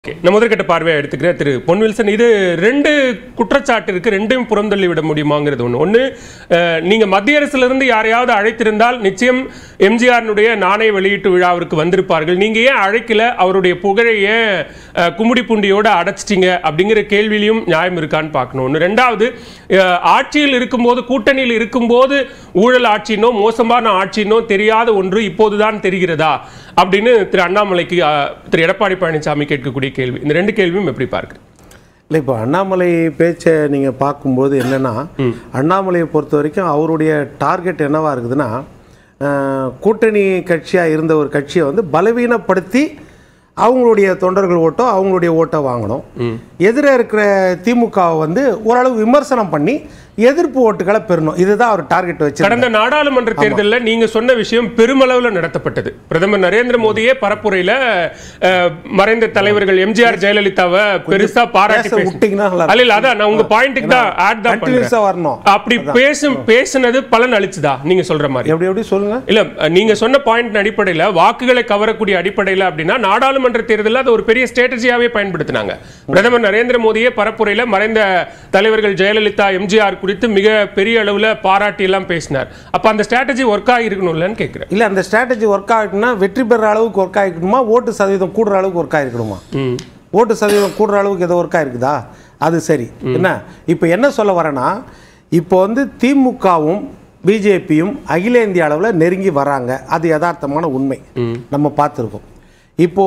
Okay. நான் முதற்கட்ட பார்வையை எடுத்துக்கிறேன் திரு பொன்வில்சன் இது ரெண்டு குற்றச்சாட்டு இருக்கு ரெண்டையும் புறந்தள்ளி விட முடியுமாங்கிறது ஒன்று ஒன்று நீங்க மத்திய அரசுல இருந்து யாரையாவது அழைத்திருந்தால் நிச்சயம் எம்ஜிஆரினுடைய நாணய வெளியீட்டு விழாவிற்கு வந்திருப்பார்கள் நீங்க ஏன் அழைக்கல அவருடைய புகழை ஏன் அஹ், கும்மிடி பூண்டியோட அடைச்சிட்டீங்க அப்படிங்கிற கேள்வியிலையும் நியாயம் இருக்கான்னு பார்க்கணும் ஒன்று ரெண்டாவது அஹ், ஆட்சியில் இருக்கும்போது கூட்டணியில் இருக்கும்போது ஊழல் ஆட்சினோ மோசமான ஆட்சினோ தெரியாத ஒன்று இப்போதுதான் தெரிகிறதா அப்படின்னு திரு அண்ணாமலைக்கு அஹ், திரு எடப்பாடி பழனிசாமி கேட்கக்கூடிய கேள்வி இந்த ரெண்டு கேள்வியும் எப்படி பார்க்குறேன் இல்லை இப்போ அண்ணாமலை பேச்சை நீங்கள் பார்க்கும்போது என்னென்னா அண்ணாமலையை பொறுத்த வரைக்கும் அவருடைய டார்கெட் என்னவா இருக்குதுன்னா அஹ், கூட்டணி கட்சியாக இருந்த ஒரு கட்சியை வந்து பலவீனப்படுத்தி அவங்களுடைய தொண்டர்கள் ஓட்டோ அவங்களுடைய ஓட்டை வாங்கணும் எதிர இருக்கிற திமுகவை வந்து ஓரளவு விமர்சனம் பண்ணி எதிர்ப்பு ஓட்டுகளை பெறணும் இதுதான் அவர் டார்கெட் வச்சு கடந்த நாடாளுமன்ற தேர்தலில் நீங்க சொன்ன விஷயம் பெருமளவில் நடத்தப்பட்டது பிரதமர் நரேந்திர மோடியே பரப்புரையில அஹ், மறைந்த தலைவர்கள் எம்ஜிஆர் ஜெயலலிதாவை பெருசா பாராட்டி பேச பேச- விட்டீங்கன்னா நல்லா அல்ல இல்ல அதான் நான் உங்க பாயிண்ட்டுக்கு தான் ஆட் தான் Continuous ஆ பண்றேன். வரணும். அப்படி பேசும் பேசுனது பலன் அளிச்சுதா நீங்க சொல்ற மாதிரி எப்படி எப்படி சொல்லுங்க இல்ல நீங்க சொன்ன பாயிண்ட் அடிப்படையில வாக்குகளை கவரக்கூடிய அடிப்படையில அப்படின்னா நாடாளுமன்ற தேர்தலில் அது ஒரு பெரிய ஸ்ட்ராட்டஜியாவே பயன்படுத்தினாங்க பிரதமர் நரேந்திர மோடியே பரப்புரையில மறைந்த தலைவர்கள் ஜெயலலிதா எம்ஜிஆர் குறித்து மிக பெரிய அளவுல பாராட்டி எல்லாம் பேசினார் அப்ப அந்த ஸ்ட்ராட்டஜி ஒர்க் ஆகிருக்கணும்லன்னு கேட்கிறேன் இல்லை அந்த ஸ்ட்ராட்டஜி ஒர்க் ஆகிட்டுனா வெற்றி பெற அளவுக்கு ஒர்க் ஆகிக்கணுமா ஓட்டு சதவீதம் கூடுற அளவுக்கு ஒர்க் ஆகிருக்கணுமா ம். ஓட்டு சதவீதம் கூடுற அளவுக்கு ஏதோ ஒர்க் ஆயிருக்குதா அது சரி என்ன இப்போ என்ன சொல்ல வரேன்னா இப்போ வந்து திமுகவும் பிஜேபியும் அகில இந்திய அளவில் நெருங்கி வராங்க அது யதார்த்தமான உண்மை நம்ம பார்த்துருக்கோம் இப்போ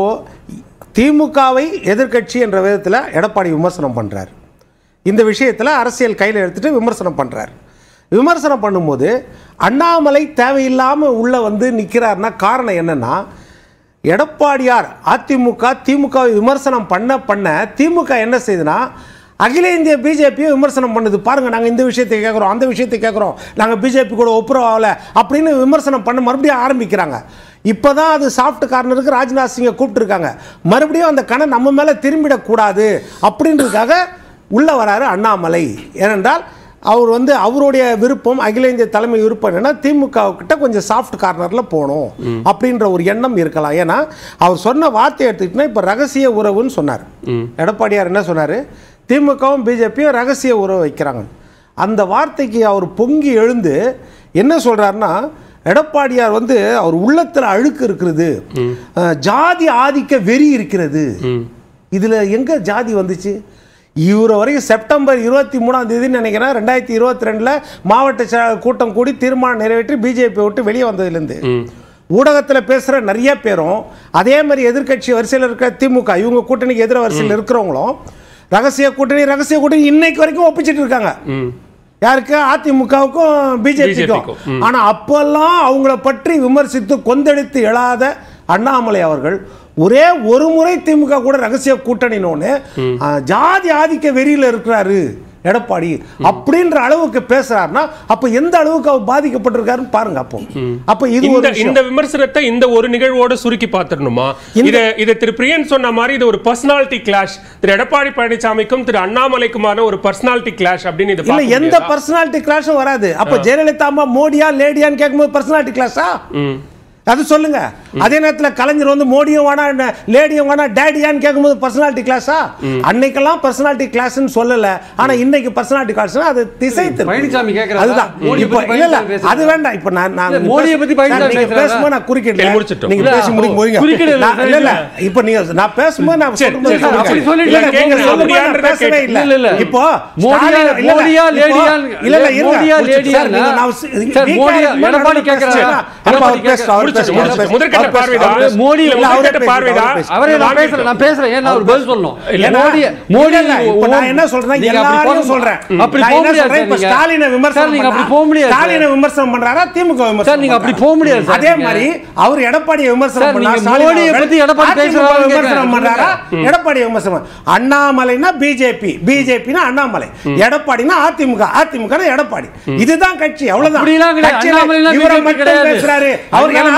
திமுகவை எதிர்க்கட்சி என்ற விதத்தில் எடப்பாடி விமர்சனம் பண்ணுறார் இந்த விஷயத்தில் அரசியல் கையில் எடுத்துட்டு விமர்சனம் பண்ணுறார் விமர்சனம் பண்ணும்போது அண்ணாமலை தேவையில்லாமல் உள்ள வந்து நிற்கிறாருன்னா காரணம் என்னன்னா எடப்பாடியார் அதிமுக திமுகவை விமர்சனம் பண்ண பண்ண திமுக என்ன செய்யுதுன்னா அகில இந்திய பிஜேபியை விமர்சனம் பண்ணுது பாருங்க நாங்கள் இந்த விஷயத்தை கேட்குறோம் அந்த விஷயத்தை கேட்குறோம் நாங்கள் பிஜேபி கூட ஒப்புரவாகல அப்படின்னு விமர்சனம் பண்ண மறுபடியும் ஆரம்பிக்கிறாங்க இப்போ தான் அது சாஃப்ட் கார்னருக்கு ராஜ்நாத் சிங்கை கூப்பிட்டுருக்காங்க மறுபடியும் அந்த கணை நம்ம மேலே திரும்பிடக்கூடாது அப்படின்றதுக்காக உள்ளே வராரு அண்ணாமலை ஏனென்றால் அவர் வந்து அவருடைய விருப்பம் அகில இந்திய தலைமை விருப்பம் என்னன்னா திமுக கிட்ட கொஞ்சம் சாஃப்ட் கார்னரில் போகணும் அப்படின்ற ஒரு எண்ணம் இருக்கலாம் ஏன்னா அவர் சொன்ன வார்த்தையை எடுத்துக்கிட்டோன்னா இப்போ ரகசிய உறவுன்னு சொன்னார் எடப்பாடியார் என்ன சொன்னார் திமுகவும் பிஜேபியும் ரகசிய உறவு வைக்கிறாங்க அந்த வார்த்தைக்கு அவர் பொங்கி எழுந்து என்ன சொல்றாருன்னா எடப்பாடியார் வந்து அவர் உள்ளத்தில் அழுக்கு இருக்கிறது அஹ், ஜாதி ஆதிக்க வெறி இருக்கிறது இதுல எங்க ஜாதி வந்துச்சு இவரை வரைக்கும் செப்டம்பர் இருபத்தி மூணாம் தேதின்னு நினைக்கிறேன் ரெண்டாயிரத்தி இருபத்தி ரெண்டுல மாவட்ட செயலாளர் கூட்டம் கூடி தீர்மானம் நிறைவேற்றி பிஜேபி விட்டு வெளியே வந்ததுலேருந்து ஊடகத்தில் பேசுகிற நிறைய பேரும் அதே மாதிரி எதிர்க்கட்சி வரிசையில் இருக்கிற திமுக இவங்க கூட்டணிக்கு எதிர வரிசையில் இருக்கிறவங்களும் ரகசிய கூட்டணி ரகசிய கூட்டணி இன்னைக்கு வரைக்கும் ஒப்பிச்சிட்டு இருக்காங்க யாருக்கு அதிமுகவுக்கும் பிஜேபிக்கும் BJP-க்கும். ஆனா அப்பெல்லாம் அவங்கள பற்றி விமர்சித்து கொந்தளித்து எழாத அண்ணாமலை அவர்கள் ஒரே ஒரு முறை திமுக கூட ரகசிய கூட்டணினோன்னு ஆ, ஜாதி ஆதிக்க வெறியில இருக்கிறாரு எடப்பாடி அப்படின்ற அளவுக்கு பேசுறாருன்னா அப்ப எந்த அளவுக்கு அவர் பாதிக்கப்பட்டிருக்காருன்னு பாருங்க அப்போ அப்ப இது ஒரு இந்த விஷயம். இந்த விமர்சனத்தை இந்த ஒரு நிகழ்வோட சுருக்கி பார்த்துடணுமா இத இத திரு பிரியன் சொன்ன மாதிரி இது ஒரு பர்சனாலிட்டி கிளாஷ் திரு எடப்பாடி பழனிசாமிக்கும் திரு அண்ணாமலைக்குமான ஒரு பர்சனாலிட்டி கிளாஷ் அப்படின்னு இதை இல்ல பார்க்க எந்த முடியாதா? பர்சனாலிட்டி கிளாஷும் வராது அப்ப ஜெயலலிதா அம்மா மோடியா லேடியான்னு கேட்கும்போது பர்சனாலிட்டி கிளாஸா ம். அது சொல்லுங்க அதே நேரத்துல கலைஞர் வந்து மோடியும் வேணா என்ன, லேடியும் வேணா டேடியான்னு கேட்கும்போது பர்சனாலிட்டி கிளாஸா அன்னைக்கெல்லாம் பர்சனாலிட்டி கிளாஸ்னு சொல்லல ஆனா இன்னைக்கு பர்சனாலிட்டி கிளாஸ்னா அது திசை திருப்புது. பழனிசாமி கேக்குறாரா? அதுதான் மோடியை இப்போ பத்தி இல்ல இல்ல பழனிசாமி அது வேண்டாம் இப்போ நான் நான் இல்ல, மோடியை பத்தி சார், பழனிசாமி நீங்க பேசுறாரா? பேசும்போது நான் குறுக்கிடல இல்ல, முடிச்சிட்டோம். நீங்க இல்ல, பேசி முடிக்க போறீங்க குறுக்கிடல, நான் இல்ல இல்ல இப்போ நீங்க நான் பேசும்போது நான் சரி, சொல்லும்போது சரி, நான் அப்படி கேட்கல. சொல்லிட்டு இல்ல, நீங்க கேட்கல. சொல்லும்போது நான் அப்படியான்றதை பேசவே கேட்கல. இல்ல இல்ல, இல்ல. இப்போ மோடியா- ஸ்டாலின் இல்ல, இல்ல, மோடியா, இப்போ- லேடியா? இல்ல இல்ல இருங்க. மோடியா, முடிச்சு- லேடியா? சார், நீங்க நான் சார், வீக்கா மோடியா, இருக்கும்போது எடப்பாடி நான் கேட்கறாரா? பேசுறேன். அப்ப எடப்பாடி அவர் பேசட்டும், அவர் முடிச்சிட்டு, பேசட்டும், அவர் முடிச்சிட்டு. பேசட்டும். முதற்கட்ட அவர் பேசட்டும், பார்வைதான். அவர் மோடி இல்ல, இல்ல, அவரே முதற்கட்ட பேசட்டும், பார்வைதான். அவரே பேசட்டும். அவரே நான் வாங்கிட்டோம். பேசுறேன் நான் பேசுறேன் ஏன் நான் ஒரு பதில் சொல்லணும் ஏன்னா, மோடி இல்ல, மோடி இல்ல, இப்ப நான் என்ன சொல்றேன் நீங்க அப்படி எல்லாரையும் போக- சொல்றேன் அப்படி நான் போக என்ன முடியாது சொல்றேன், இப்ப சார் நீங்க. ஸ்டாலினை சார் விமர்சனம் நீங்க அப்படி பண்ணா, போக முடியாது சார். ஸ்டாலினை விமர்சனம் பண்றாரா திமுக விமர்சனம் சார், நீங்க அப்படி பண்றாரா? போக முடியாது சார் அதே நீங்க. மாதிரி அவர் எடப்பாடியை விமர்சனம் சார், பண்ணா நீங்க ஸ்டாலின் மோடியை அவர்கள் பத்தி எடப்பாடி அதிமுக பேசுறாரான்னு விமர்சனம் கேட்கிறேன். பண்றாரா எடப்பாடியை விமர்சனம் பண்ண- அண்ணாமலைனா பிஜேபி பிஜேபினா அண்ணாமலை எடப்பாடினா அதிமுக அதிமுக எடப்பாடி இதுதான் கட்சி அவ்வளவுதான் அப்படிலாம் கிடையாது. கட்சியில அண்ணாமலைனா இவரை BJP மட்டும் கிடையாது. பேசுறாரு அவர் ஏன்னா அண்ணாமலை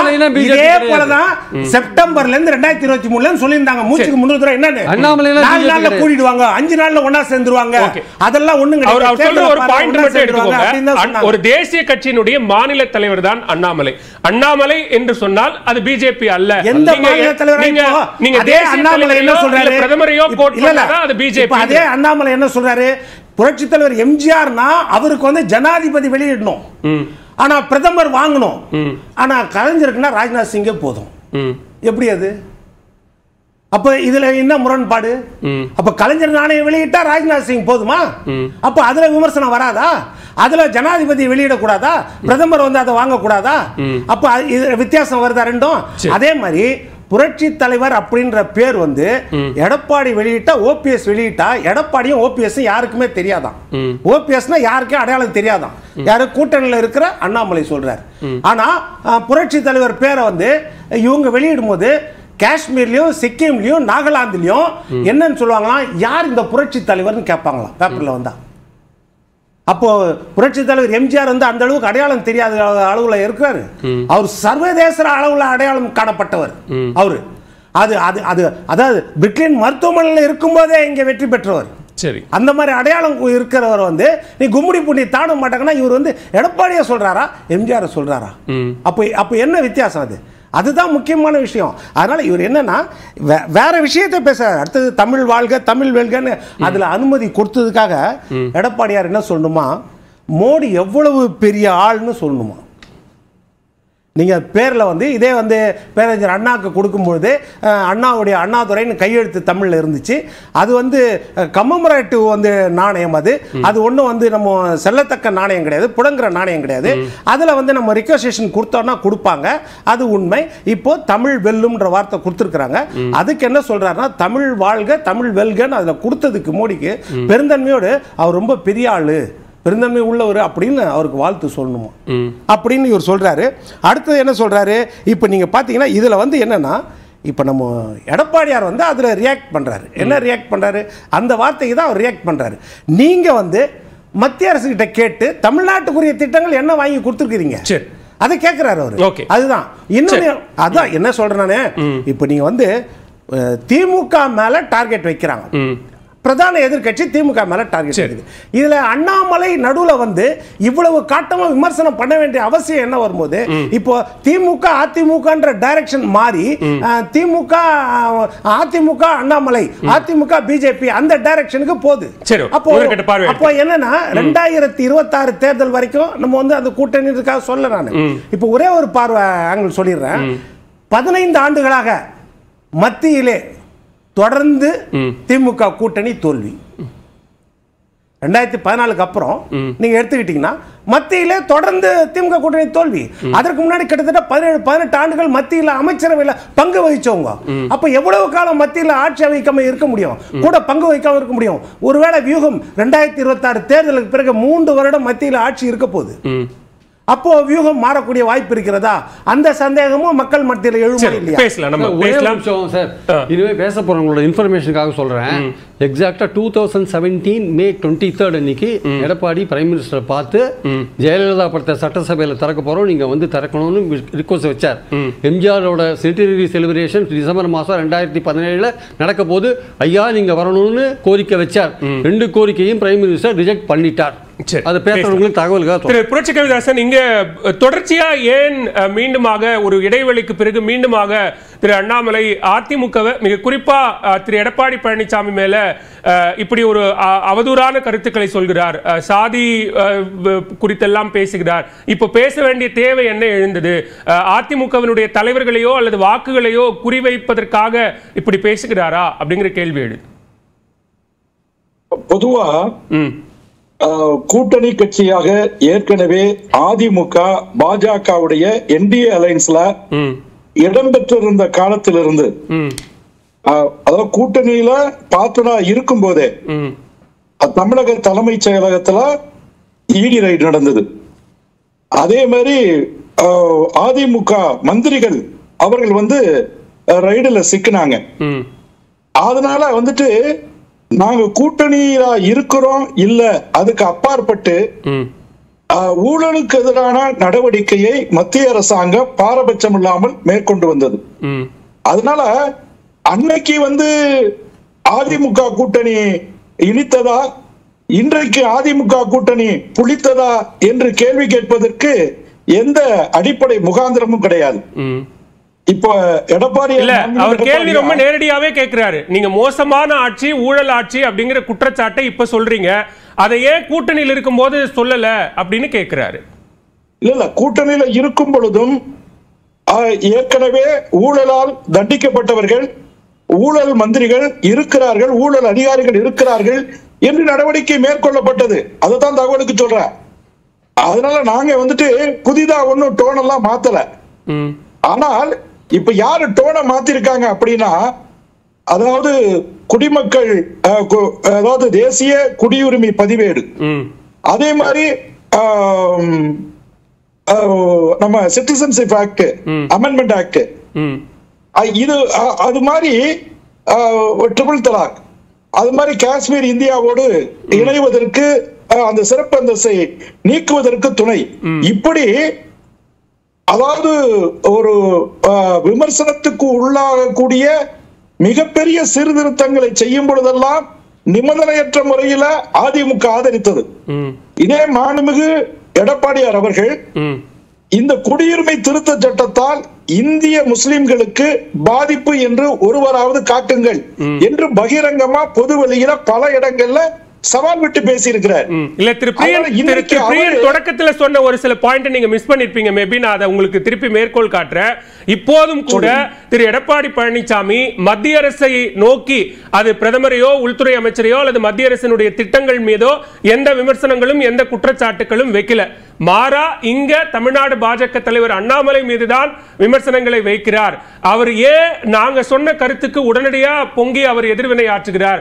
அண்ணாமலைனா BJP இதே கிடையாது. போலதான் செப்டம்பர்ல இருந்து ரெண்டாயிரத்தி இருபத்தி மூணுல இருந்து சொல்லியிருந்தாங்க மூச்சுக்கு முன்னூறு தடவை என்னன்னு அண்ணாமலைனா நாலு BJP நாள்ல கிடையாது. கூடிடுவாங்க அஞ்சு நாள்ல ஒண்ணா சேர்ந்துருவாங்க Okay. அதெல்லாம் ஒண்ணும் அவர் அவர் சொல்ற ஒரு பாயிண்ட் மட்டும் எடுத்துக்கோங்க அப்படின்னு அன்- ஒரு தேசிய கட்சியினுடைய மாநில தலைவர் தான் அண்ணாமலை அண்ணாமலை என்று சொன்னால் அது பிஜேபி அல்ல எந்த நீங்க- மாநில தலைவரா நீங்க இப்போ நீங்க அதே தேசிய அண்ணாமலை என்ன தலைவரையோ, சொல்றாரு இல்ல பிரதமரையோ இப்ப- கோட் இல்ல, இல்ல. பண்ணா அது இப்ப பிஜேபி அதே அண்ணாமலை என்ன சொல்றாரு புரட்சி தலைவர் எம்ஜிஆர்னா அவருக்கு வந்து ஜனாதிபதி வெளியிடணும் ஆனா பிரதமர் வாங்கணும் ஆனா கலைஞருக்குன்னா ராஜ்நாத் சிங்கே போதும் எப்படி அது அப்ப இதுல என்ன முரண்பாடு அப்ப கலைஞர் நாணயம் வெளியிட்டா ராஜ்நாத் சிங் போதுமா அப்ப அதுல விமர்சனம் வராதா அதுல ஜனாதிபதி வெளியிடக்கூடாதா பிரதமர் வந்து அதை வாங்கக்கூடாதா அப்ப அது- இது வித்தியாசம் வருதா ரெண்டும் சரி. அதே மாதிரி புரட்சி தலைவர் அப்படின்ற பேர் வந்து எடப்பாடி வெளியிட்டா ஓபிஎஸ் வெளியிட்டா எடப்பாடியும் ஓபிஎஸ் யாருக்குமே தெரியாதான் ஓபிஎஸ்னா யாருக்கும் அடையாளம் தெரியாதான் யாரு கூட்டணியில் இருக்கிற அண்ணாமலை சொல்றாரு ஆனா அஹ், புரட்சி தலைவர் பேரை வந்து இவங்க வெளியிடும் போது காஷ்மீர்லயும் சிக்கிம்லயும் நாகாலாந்துலயும் என்னன்னு சொல்லுவாங்களாம் யார் இந்த புரட்சி தலைவர்னு கேட்பாங்களாம் பேப்பர்ல வந்தா அப்போ புரட்சி தலைவர் எம்ஜிஆர் வந்து அந்த அளவுக்கு அடையாளம் தெரியாத அளவுல இருக்கிறாரு அவர் சர்வதேச அளவுல அடையாளம் காணப்பட்டவர் அவரு அது அது அது அதாவது பிரிட்லின் மருத்துவமனையில் இருக்கும்போதே இங்க வெற்றி பெற்றவர் சரி அந்த மாதிரி அடையாளம் இருக்கிறவர் வந்து நீ கும்முடி பூண்டி தாண்ட மாட்டாங்கன்னா இவர் வந்து எடப்பாடியை சொல்றாரா எம்ஜிஆர் சொல்றாரா அப்போ அப்போ என்ன வித்தியாசம் அது அதுதான் முக்கியமான விஷயம் அதனால இவர் என்னன்னா வே- வேற விஷயத்தை பேச அடுத்தது தமிழ் வாழ்க தமிழ் வெல்கன்னு அதுல அனுமதி கொடுத்ததுக்காக எடப்பாடியார் என்ன சொல்லணுமா மோடி எவ்வளவு பெரிய ஆள்னு சொல்லணுமா நீங்க பேர்ல வந்து இதே வந்து பேரறிஞர் அண்ணாக்கு கொடுக்கும்பொழுது அஹ், அண்ணாவுடைய அண்ணாதுரைன்னு கையெழுத்து தமிழ்ல இருந்துச்சு அது வந்து கம்மமரேட்டிவ் வந்து நாணயம் அது அது ஒன்றும் வந்து நம்ம செல்லத்தக்க நாணயம் கிடையாது புடங்குற நாணயம் கிடையாது அதுல வந்து நம்ம ரிக்வஸ்டேஷன் கொடுத்தோம்னா கொடுப்பாங்க அது உண்மை இப்போ தமிழ் வெல்லும்ன்ற வார்த்தை கொடுத்துருக்குறாங்க அதுக்கு என்ன சொல்றாருன்னா தமிழ் வாழ்க தமிழ் வெல்கன்னு அதுல கொடுத்ததுக்கு மோடிக்கு பெருந்தன்மையோடு அவர் ரொம்ப பெரிய ஆளு பெருந்தன்மை உள்ளவர் அப்படின்னு அவருக்கு வாழ்த்து சொல்லணுமா அப்படின்னு இவர் சொல்றாரு அடுத்தது என்ன சொல்றாரு இப்போ நீங்க பார்த்தீங்கன்னா இதுல வந்து என்னன்னா இப்போ நம்ம எடப்பாடியார் வந்து அதில் ரியாக்ட் பண்றாரு என்ன ரியாக்ட் பண்றாரு அந்த வார்த்தைக்கு தான் அவர் ரியாக்ட் பண்றாரு நீங்க வந்து மத்திய அரசு கிட்ட கேட்டு தமிழ்நாட்டுக்குரிய திட்டங்கள் என்ன வாங்கி கொடுத்துருக்கீங்க சரி. அதை கேட்கிறாரு அவர் Okay. அதுதான் இன்னொன்னு அதான் என்ன சொல்றேன் நானு இப்போ நீங்க வந்து அஹ், திமுக மேல டார்கெட் வைக்கிறாங்க பிரதான எதிர்க்கட்சி திமுக மேல டார்கெட் சரி. இருக்குது இதுல அண்ணாமலை நடுவுல வந்து இவ்வளவு காட்டமா விமர்சனம் பண்ண வேண்டிய அவசியம் என்ன வரும்போது இப்போ திமுக அதிமுகன்ற டைரக்ஷன் மாறி அஹ், திமுக அஹ், அதிமுக அண்ணாமலை அதிமுக பிஜேபி அந்த டைரக்ஷனுக்கு போகுது சரி, அப்போ முதற்கட்ட பார்வை அப்போ என்னன்னா ரெண்டாயிரத்தி இருபத்தாறு தேர்தல் வரைக்கும் நம்ம வந்து அந்த கூட்டணி இருக்கா சொல்ல நான் இப்போ ஒரே ஒரு பார்வை ஆங்கிள் சொல்லிடுறேன் பதினைந்து ஆண்டுகளாக மத்தியிலே தொடர்ந்து திமுக கூட்டணி தோல்வி ரெண்டாயிரத்தி பதினாலுக்கு அப்புறம் நீங்க எடுத்துக்கிட்டீங்கன்னா மத்தியிலே தொடர்ந்து திமுக கூட்டணி தோல்வி அதற்கு முன்னாடி கிட்டத்தட்ட பதினேழு பதினெட்டு ஆண்டுகள் மத்தியில் அமைச்சரவையில் பங்கு வகிச்சவங்க அப்ப எவ்வளவு காலம் மத்தியில் ஆட்சி அமைக்காம இருக்க முடியும் கூட பங்கு வகிக்காம இருக்க முடியும் ஒருவேளை வியூகம் ரெண்டாயிரத்தி இருபத்தாறு தேர்தலுக்கு பிறகு மூன்று வருடம் மத்தியில் ஆட்சி இருக்க போகுது அப்போ வியூகம் மாறக்கூடிய வாய்ப்பு இருக்கிறதா அந்த சந்தேகமும் மக்கள் மத்தியில் எழுமா சரி இல்லையா பேசலாம் நம்ம ஒரே ஒரு பேசலாம் நிமிஷம் சார் ஆ. இனிமே பேச போறவங்களோட இன்ஃபர்மேஷனுக்காக சொல்றேன் exactly two thousand seventeen May twenty third அன்னைக்கு எடப்பாடி பிரைம் மினிஸ்டர் பார்த்து ஜெயலலிதா படத்தை சட்டசபையில் திறக்க போறோம் நீங்க வந்து திறக்கணும்னு ரிக்வஸ்ட் வச்சார் எம்ஜிஆரோட சென்டினரி செலிப்ரேஷன் டிசம்பர் மாசம் ரெண்டாயிரத்தி பதினேழுல நடக்க போது ஐயா நீங்க வரணும்னு கோரிக்கை வச்சார் ரெண்டு கோரிக்கையும் பிரைம் மினிஸ்டர் ரிஜெக்ட் பண்ணிட்டார் சரி, அதை பேசுறவங்களுக்கு தகவலுக்காக சொல்றேன். திரு புரட்சி கவிதாசன் இங்க அஹ், தொடர்ச்சியா ஏன் அஹ், மீண்டுமாக ஒரு இடைவெளிக்கு பிறகு மீண்டுமாக திரு அண்ணாமலை அதிமுகவை மிக குறிப்பா அஹ், திரு எடப்பாடி பழனிசாமி மேல அஹ், இப்படி ஒரு அ- அவதூறான கருத்துக்களை சொல்கிறார் அஹ், சாதி அஹ், வ- குறித்தெல்லாம் பேசுகிறார் இப்போ பேச வேண்டிய தேவை என்ன எழுந்தது அஹ், அதிமுகவினுடைய தலைவர்களையோ அல்லது வாக்குகளையோ குறிவைப்பதற்காக இப்படி பேசுகிறாரா அப்படிங்கிற கேள்வி எழுது பொதுவா ம் ஆஹ், கூட்டணி கட்சியாக ஏற்கனவே அதிமுக பாஜகவுடைய என்டிஏ அலைன்ஸ்ல ம் இடம்பெற்றிருந்த காலத்திலிருந்து ம் ஆஹ், அதாவது கூட்டணியில பார்ட்னரா இருக்கும் போதே ம் அஹ், தமிழக தலைமைச் செயலகத்துல இடி ரைடு நடந்தது அதே மாதிரி ஆஹ், அதிமுக மந்திரிகள் அவர்கள் வந்து ரைடுல சிக்கினாங்க ம் அதனால வந்துட்டு நாங்க கூட்டணியில இருக்கிறோம் இல்ல அதுக்கு அப்பாற்பட்டு ம் ஆஹ், ஊழலுக்கு எதிரான நடவடிக்கையை மத்திய அரசாங்கம் பாரபட்சம் இல்லாமல் மேற்கொண்டு வந்தது ம் அதனால அன்னைக்கு வந்து அதிமுக கூட்டணி இனித்ததா இன்றைக்கு அதிமுக கூட்டணி புளித்ததா என்று கேள்வி கேட்பதற்கு எந்த அடிப்படை முகாந்திரமும் கிடையாது ம் இப்போ எடப்பாடி இல்ல அவர் கேள்வி ரொம்ப நேரடியாவே கேக்குறாரு நீங்க மோசமான ஆட்சி ஊழல் ஆட்சி அப்படிங்கிற குற்றச்சாட்டை இப்ப சொல்றீங்க அதை ஏன் கூட்டணியில் இருக்கும்போது சொல்லல அப்படின்னு கேக்குறாரு இல்ல இல்ல கூட்டணியில இருக்கும் பொழுதும் ஆஹ், ஏற்கனவே ஊழலால் தண்டிக்கப்பட்டவர்கள் ஊழல் மந்திரிகள் இருக்கிறார்கள் ஊழல் அதிகாரிகள் இருக்கிறார்கள் என்று நடவடிக்கை மேற்கொள்ளப்பட்டது அதுதான் தகவலுக்கு சொல்றேன் அதனால நாங்க வந்துட்டு புதிதா ஒன்னும் டோன் எல்லாம் மாத்தல ம் ஆனால் இப்ப யாரு டோனை மாத்திருக்காங்க அப்படின்னா அதாவது குடிமக்கள் அஹ், கு- அதாவது தேசிய குடியுரிமை பதிவேடு ம் அதே மாதிரி ஆம், ஆஹ், நம்ம சிட்டிசன்ஷிப் ஆக்ட் அமெண்ட்மெண்ட் ஆக்ட் ம் இது அ- அது மாதிரி ட்ரிபிள் தலாக் அது மாதிரி காஷ்மீர் இந்தியாவோடு இணைவதற்கு ஆஹ், அந்த சிறப்பு அந்தஸ்தை நீக்குவதற்கு துணை இப்படி அதாவது ஒரு ஆஹ், விமர்சனத்துக்கு உள்ளாகக்கூடிய மிகப்பெரிய சீர்திருத்தங்களை செய்யும் பொழுதெல்லாம் நிபந்தனையற்ற முறையில அதிமுக ஆதரித்தது ம் இதே மாண்புமிகு எடப்பாடியார் அவர்கள் ம் இந்த குடியுரிமை திருத்த சட்டத்தால் இந்திய முஸ்லிம்களுக்கு பாதிப்பு என்று ஒருவராவது காட்டுங்கள் என்று பகிரங்கமா பொது வெளியில பல இடங்கள்ல சவால் விட்டு பேசியிருக்கிறார் ம். இல்ல திரு பிரியன் அதனால திரு இன்னைக்கு திரு பிரியன் அவரு- தொடக்கத்துல சொன்ன ஒரு சில பாயிண்ட் நீங்க மிஸ் பண்ணிருப்பீங்க மேபி நான் அதை உங்களுக்கு திருப்பி மேற்கோள் காட்டுறேன் இப்போதும் கூட திரு எடப்பாடி பழனிசாமி மத்திய அரசை நோக்கி அது பிரதமரையோ உள்துறை அமைச்சரையோ அல்லது மத்திய அரசினுடைய திட்டங்கள் மீதோ எந்த விமர்சனங்களும் எந்த குற்றச்சாட்டுகளும் வைக்கல மாறா இங்க தமிழ்நாடு பாஜக தலைவர் அண்ணாமலை மீதுதான் விமர்சனங்களை வைக்கிறார் அவர் ஏன் நாங்க சொன்ன கருத்துக்கு உடனடியா பொங்கி அவர் எதிர்வினை ஆற்றுகிறார்